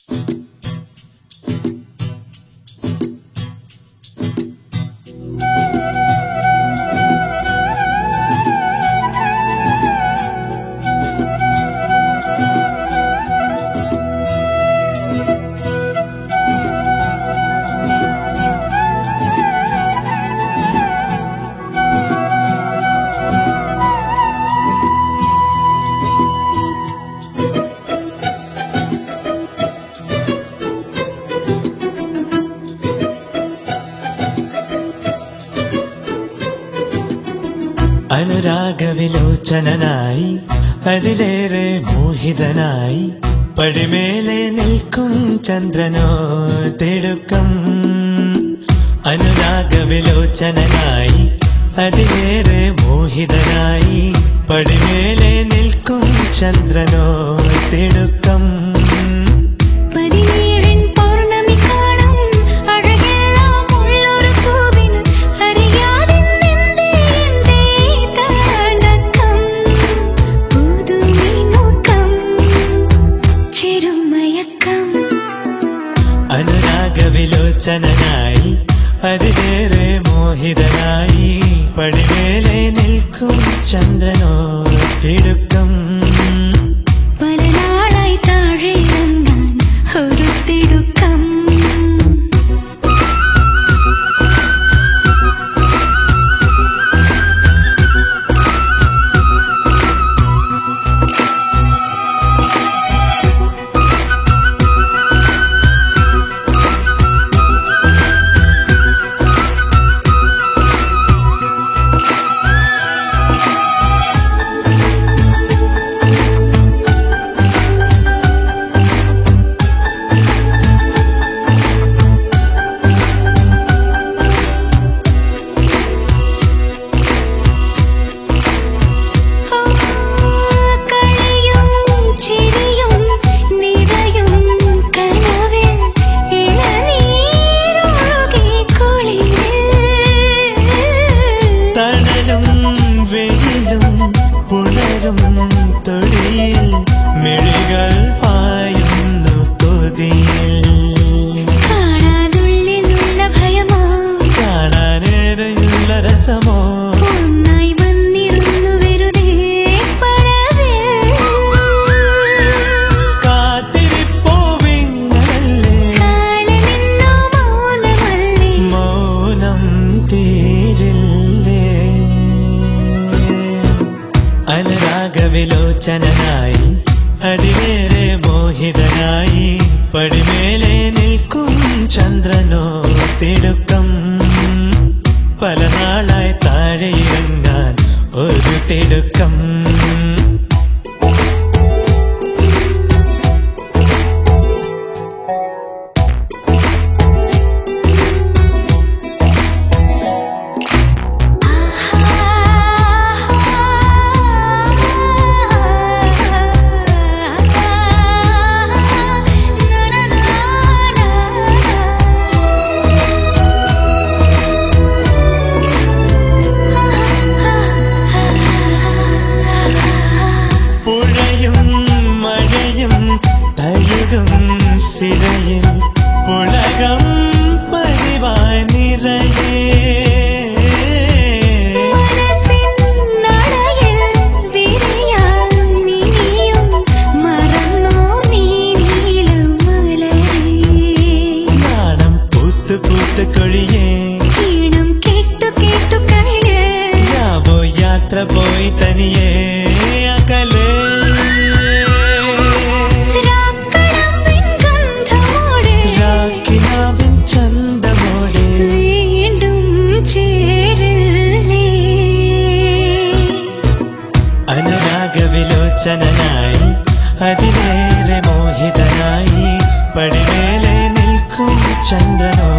അനുരാഗവിലോചനായി അതിലേറെ മോഹിതനായി പടിമേലെ നിൽക്കും ചന്ദ്രനോ തിടുക്കം അനുരാഗവിലോചനായി അതിലേറെ മോഹിതനായി പടിമേലെ നിൽക്കും ചന്ദ്രനോ തിടുക്കം പതിനേഴൻ പൗർണമി കാണും അഴകെല്ലാം ഉള്ളൊരു പൂവിന് അറിയാതെന്നെന്തേ എന്തേ തടക്കം പുതുമിനുക്കം ചെറുമയക്കം അനുരാഗവിലോചനായി അതിലേറെ മോഹിതനായി പടിമേലെ നിൽക്കും ചന്ദ്രനോ തിടുക്കം പല നാളായി താഴെ ഇറങ്ങാൻ ഒരു തിടുക്കം കളിയും ചിരിയും നിറയും കനവിൽ ഇളനീരൊഴുകി കുളിരിൽ തണലും വെയിലും പുണരും തൊടിയിൽ മിഴികൾ പായുന്നു കൊതിയിൽ കാണാനുള്ളിലുള്ള ഭയമോ കാണാനേറെയുള്ള രസമോ ഒന്നായി വന്നിരുന്നു വെറുതെ പരവിൽ കാത്തിരിപ്പോവിങ്ങളല്ലേ കാലമെന്നോ മൗനമല്ലേ മൗനം തീരില്ലേ അനുരാഗവിലോചനായി അതിലേറെ മോഹിതനായി പടിമേലെ നിൽക്കും ചന്ദ്രനോ തിടുക്കം പല നാളായി താഴെ ഇറങ്ങാൻ ഒരു തിടുക്കം പുഴയും മഴയും തഴുകും സിരയിൽ പുളകം പതിവായി നിറയേ മനസ്സിൻ നടയിൽ വിരിയാൻ നീയും മറന്നോ നീ നീലുമലരേ നാണം പൂത്ത് പൂത്ത് കൊഴിയേ ഈണം കേട്ടു കേട്ടു കഴിയേ ഞാവോ യാത്ര പോയി തനിയേ അകലേ രാക്കടമ്പിൻ ഗന്ധമോടെ രാക്കിനാവിൻ ചന്തമോടെ വീണ്ടും ചേരില്ലേ അനുരാഗവിലോചനായി അതിലേറെ മോഹിതനായി പടിമേലെ നിൽക്കും ചന്ദ്രനോ